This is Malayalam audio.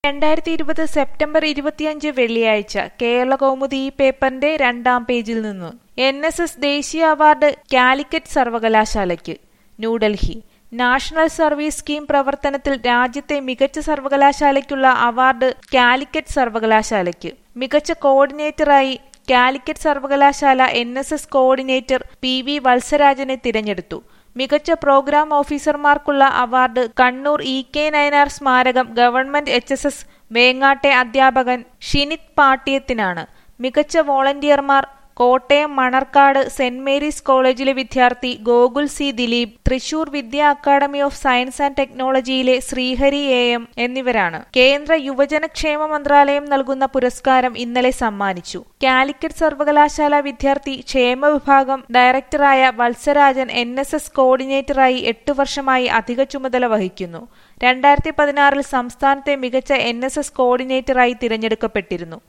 രണ്ടായിരത്തി ഇരുപത് സെപ്റ്റംബർ ഇരുപത്തിയഞ്ച് വെള്ളിയാഴ്ച കേരളകൗമുദി ഈ പേപ്പറിന്റെ രണ്ടാം പേജിൽ നിന്ന് എൻ എസ് എസ് ദേശീയ അവാർഡ് കാലിക്കറ്റ് സർവകലാശാലയ്ക്ക് ന്യൂഡൽഹി നാഷണൽ സർവീസ് സ്കീം പ്രവർത്തനത്തിൽ രാജ്യത്തെ മികച്ച സർവകലാശാലയ്ക്കുള്ള അവാർഡ് കാലിക്കറ്റ് സർവകലാശാലയ്ക്ക് മികച്ച കോർഡിനേറ്ററായി കാലിക്കറ്റ് സർവകലാശാല N S S coordinator P V വത്സരാജനെ തിരഞ്ഞെടുത്തു മികച്ച പ്രോഗ്രാം ഓഫീസർമാർക്കുള്ള award Kannur E K Nayanar സ്മാരകം ഗവൺമെന്റ് എച്ച് എസ് എസ് വേങ്ങാട്ടെ അധ്യാപകൻ ഷിനിത് പാട്ടിയത്തിനാണ് മികച്ച വോളണ്ടിയർമാർ കോട്ടയം മണർക്കാട് സെന്റ് മേരീസ് കോളേജിലെ വിദ്യാർത്ഥി Gokul C Dileep Thrissur Vidya academy of science and ടെക്നോളജിയിലെ ശ്രീഹരി എ എം എന്നിവരാണ് കേന്ദ്ര യുവജനക്ഷേമ മന്ത്രാലയം നൽകുന്ന പുരസ്കാരം ഇന്നലെ സമ്മാനിച്ചു കാലിക്കറ്റ് സർവകലാശാല വിദ്യാർത്ഥി ക്ഷേമ വിഭാഗം ഡയറക്ടറായ വത്സരാജൻ എൻ എസ് എസ് കോർഡിനേറ്ററായി എട്ടു വർഷമായി അധിക ചുമതല വഹിക്കുന്നു രണ്ടായിരത്തി പതിനാറിൽ സംസ്ഥാനത്തെ മികച്ച എൻ എസ് എസ് കോർഡിനേറ്ററായി തിരഞ്ഞെടുക്കപ്പെട്ടിരുന്നു